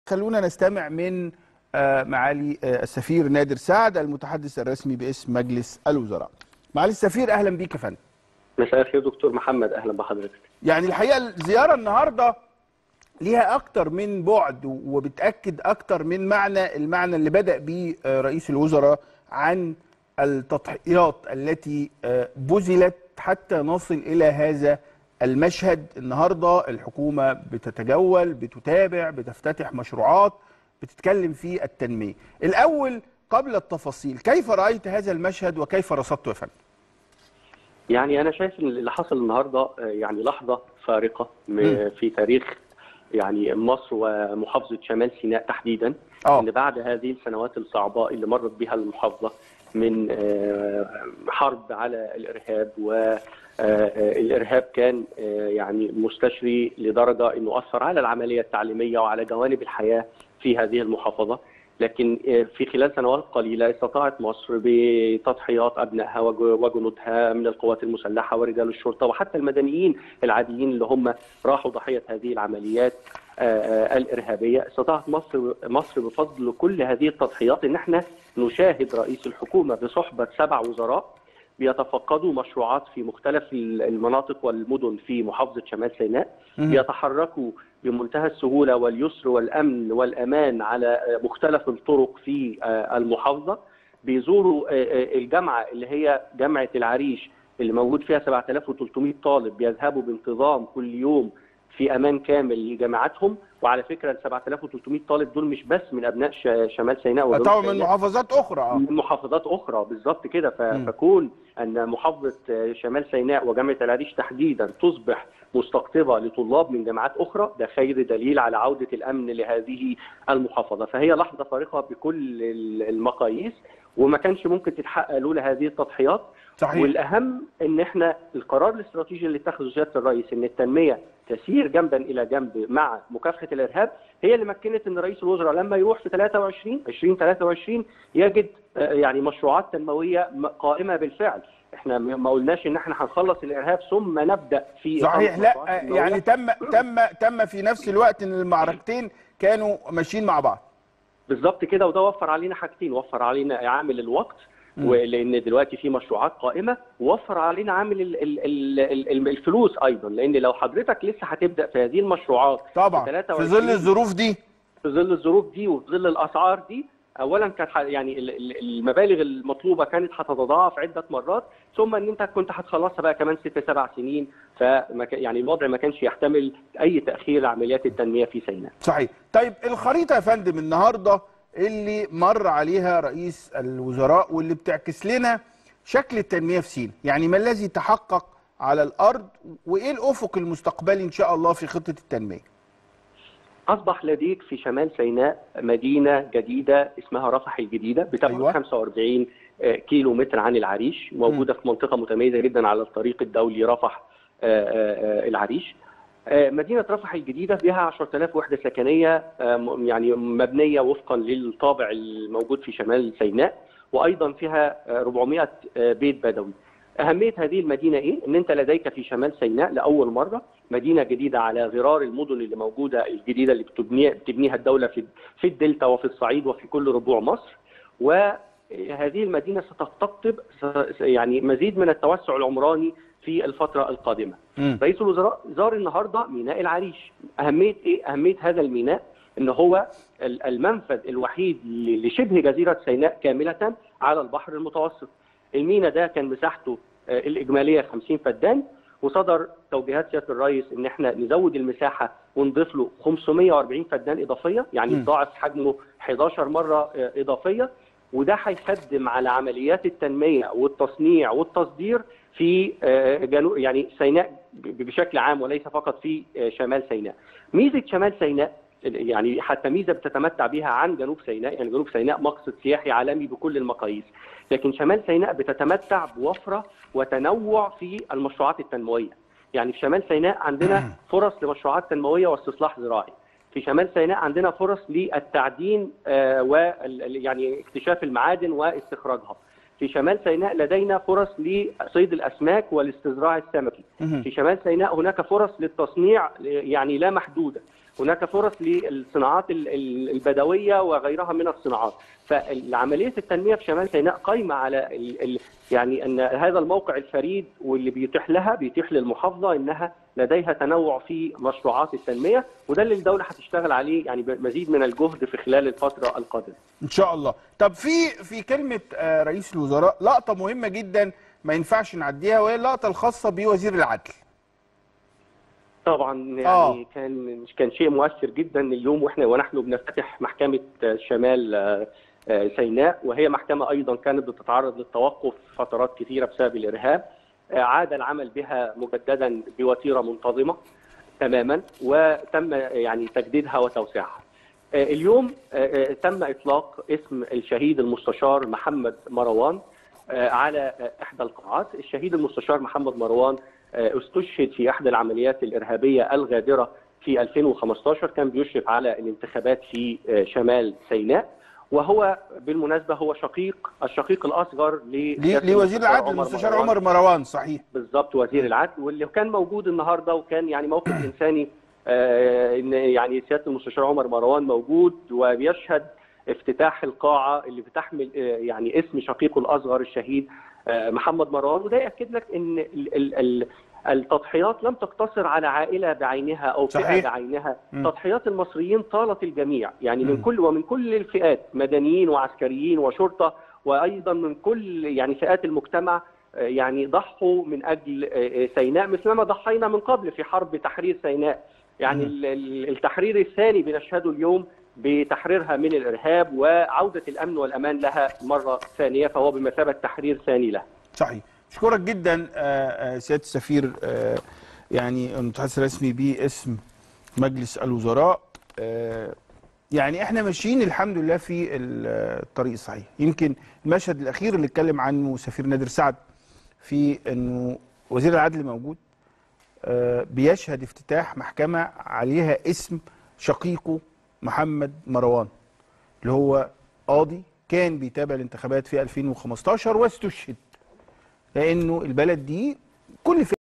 خلونا نستمع من آه، معالي آه، السفير نادر سعد المتحدث الرسمي باسم مجلس الوزراء. معالي السفير اهلا بيك يا فندم. مساء الخير دكتور محمد اهلا بحضرتك يعني الحقيقه الزياره النهارده ليها اكتر من بعد وبتاكد اكتر من معنى المعنى اللي بدا بيه آه، رئيس الوزراء عن التضحيات التي آه، بذلت حتى نصل الى هذا المشهد النهارده الحكومه بتتجول بتتابع بتفتتح مشروعات بتتكلم في التنميه. الاول قبل التفاصيل كيف رايت هذا المشهد وكيف رصدته يا فندم؟ يعني انا شايف ان اللي حصل النهارده آه، يعني لحظه فارقه م- مم. في تاريخ يعني مصر ومحافظه شمال سيناء تحديدا اه ان بعد هذه السنوات الصعبه اللي مرت بها المحافظه من آه، حرب على الارهاب والارهاب كان آه، يعني مستشري لدرجه انه اثر على العمليه التعليميه وعلى جوانب الحياه في هذه المحافظه لكن آه، في خلال سنوات قليله استطاعت مصر بتضحيات ابنائها وج- وجنودها من القوات المسلحه ورجال الشرطه وحتى المدنيين العاديين اللي هم راحوا ضحيه هذه العمليات آه، آه، الارهابيه استطاعت مصر مصر بفضل كل هذه التضحيات ان احنا نشاهد رئيس الحكومه بصحبه سبع وزراء بيتفقدوا مشروعات في مختلف المناطق والمدن في محافظه شمال سيناء مم. بيتحركوا بمنتهى السهوله واليسر والامن والامان على مختلف الطرق في آه، المحافظه بيزوروا آه، آه، الجامعه اللي هي جامعه العريش اللي موجود فيها 7300 طالب بيذهبوا بانتظام كل يوم في امان كامل لجامعاتهم وعلى فكره ال 7300 طالب دول مش بس من ابناء ش- شمال سيناء وجنوب طبعا من سيناء. محافظات اخرى اه من محافظات اخرى بالظبط كده ف- مم. فكون ان محافظه شمال سيناء وجامعه العريش تحديدا تصبح مستقطبه لطلاب من جامعات اخرى ده خير دليل على عوده الامن لهذه المحافظه فهي لحظه فارقه بكل ال- المقاييس وما كانش ممكن تتحقق لولا هذه التضحيات صحيح والاهم ان احنا القرار الاستراتيجي اللي اتخذه سياده الرئيس ان التنميه تسير جنبا الى جنب مع مكافحه الارهاب هي اللي مكنت ان رئيس الوزراء لما يروح في 23 2023 يجد آه، يعني مشروعات تنمويه م- قائمه بالفعل احنا م- ما قلناش ان احنا هنخلص الارهاب ثم نبدا في صحيح إقامة لا مشروعات آه، تنموية. يعني تم تم تم في نفس الوقت ان المعركتين كانوا ماشيين مع بعض بالظبط كده وده وفر علينا حاجتين وفر علينا عامل الوقت مم. ولان دلوقتي في مشروعات قائمه ووفر علينا عامل ال- ال- ال- ال- الفلوس ايضا لان لو حضرتك لسه هتبدا في هذه المشروعات طبعا في 23 ظل الظروف دي في ظل الظروف دي وفي ظل الاسعار دي اولا كانت ح- يعني ال- ال- المبالغ المطلوبه كانت هتتضاعف عده مرات ثم ان انت كنت هتخلصها بقى كمان ست سبع سنين فما كان- يعني الوضع ما كانش يحتمل اي تاخير لعمليات التنميه في سيناء صحيح طيب الخريطه يا فندم النهارده اللي مر عليها رئيس الوزراء واللي بتعكس لنا شكل التنميه في سيناء يعني ما الذي تحقق على الارض وايه الافق المستقبلي ان شاء الله في خطه التنميه اصبح لديك في شمال سيناء مدينه جديده اسمها رفح الجديده بتبعد أيوة. أيوة. 45 آه، كيلو متر عن العريش موجوده في منطقه متميزه جدا على الطريق الدولي رفح آه، آه، آه، العريش آه، مدينه رفح الجديده فيها 10000 وحده سكنيه آه، م- يعني مبنيه وفقا للطابع الموجود في شمال سيناء وايضا فيها آه، 400 آه، بيت بدوي أهمية هذه المدينة إيه؟ إن أنت لديك في شمال سيناء لأول مرة مدينة جديدة على غرار المدن اللي موجودة الجديدة اللي بتبني بتبنيها الدولة في في الدلتا وفي الصعيد وفي كل ربوع مصر وهذه المدينة ستقتطب س- يعني مزيد من التوسع العمراني في الفترة القادمة. مم. رئيس الوزراء زار النهارده ميناء العريش اهميه ايه اهميه هذا الميناء ان هو ال- المنفذ الوحيد ل- لشبه جزيره سيناء كامله على البحر المتوسط الميناء ده كان مساحته آه، الاجماليه 50 فدان وصدر توجيهات سياده الرئيس ان احنا نزود المساحه ونضيف له 540 فدان اضافيه يعني م. نضاعف حجمه 11 مره آه، اضافيه وده هيخدم على عمليات التنميه والتصنيع والتصدير في آه، جنوب يعني سيناء ب- بشكل عام وليس فقط في آه، شمال سيناء. ميزه شمال سيناء يعني حتى ميزه بتتمتع بها عن جنوب سيناء، يعني جنوب سيناء مقصد سياحي عالمي بكل المقاييس، لكن شمال سيناء بتتمتع بوفره وتنوع في المشروعات التنمويه. يعني في شمال سيناء عندنا فرص لمشروعات تنمويه واستصلاح زراعي. في شمال سيناء عندنا فرص للتعدين آه، وال- يعني اكتشاف المعادن واستخراجها. في شمال سيناء لدينا فرص لصيد الاسماك والاستزراع السمكي مهم. في شمال سيناء هناك فرص للتصنيع يعني لا محدوده هناك فرص للصناعات ال- ال- البدويه وغيرها من الصناعات فعمليه التنميه في شمال سيناء قايمه على ال ال يعني ان هذا الموقع الفريد واللي بيتيح لها بيتيح للمحافظه انها لديها تنوع في مشروعات التنميه وده اللي الدوله هتشتغل عليه يعني بمزيد من الجهد في خلال الفتره القادمه ان شاء الله طب في في كلمه آه، رئيس الوزراء لقطه مهمه جدا ما ينفعش نعديها وهي اللقطه الخاصه بوزير العدل طبعا يعني آه. كان كان شيء مؤثر جدا اليوم واحنا ونحن بنفتتح محكمه شمال آه، آه، سيناء وهي محكمه ايضا كانت بتتعرض للتوقف فترات كثيره بسبب الارهاب آه، عاد العمل بها مجددا بوتيره منتظمه تماما وتم يعني تجديدها وتوسيعها. آه، اليوم آه، آه، تم اطلاق اسم الشهيد المستشار محمد مروان آه، على آه، احدى القاعات، الشهيد المستشار محمد مروان آه، استشهد في احدى العمليات الارهابيه الغادره في 2015 كان بيشرف على الانتخابات في آه، شمال سيناء وهو بالمناسبه هو شقيق الشقيق الاصغر لي- لسيادة لوزير المستشار العدل عمر المستشار مروان. عمر مروان صحيح بالظبط وزير العدل واللي كان موجود النهارده وكان يعني موقف انساني آه، ان يعني سياده المستشار عمر مروان موجود وبيشهد افتتاح القاعه اللي بتحمل آه، يعني اسم شقيقه الاصغر الشهيد آه، محمد مروان وده ياكد لك ان ال- ال- ال- التضحيات لم تقتصر على عائله بعينها او فئه صحيح. بعينها مم. تضحيات المصريين طالت الجميع يعني من مم. كل ومن كل الفئات مدنيين وعسكريين وشرطه وايضا من كل يعني فئات المجتمع آه، يعني ضحوا من اجل آه، آه، سيناء مثلما ضحينا من قبل في حرب تحرير سيناء يعني مم. ال- ال- التحرير الثاني بنشهده اليوم بتحريرها من الارهاب وعوده الامن والامان لها مره ثانيه فهو بمثابه تحرير ثاني لها صحيح اشكرك جدا آه، آه، سياده السفير آه، يعني المتحدث الرسمي باسم مجلس الوزراء آه، يعني احنا ماشيين الحمد لله في الطريق الصحيح يمكن المشهد الاخير اللي اتكلم عنه سفير نادر سعد في انه وزير العدل موجود آه، بيشهد افتتاح محكمه عليها اسم شقيقه محمد مروان اللي هو قاضي كان بيتابع الانتخابات في 2015 واستشهد لانه البلد دي كل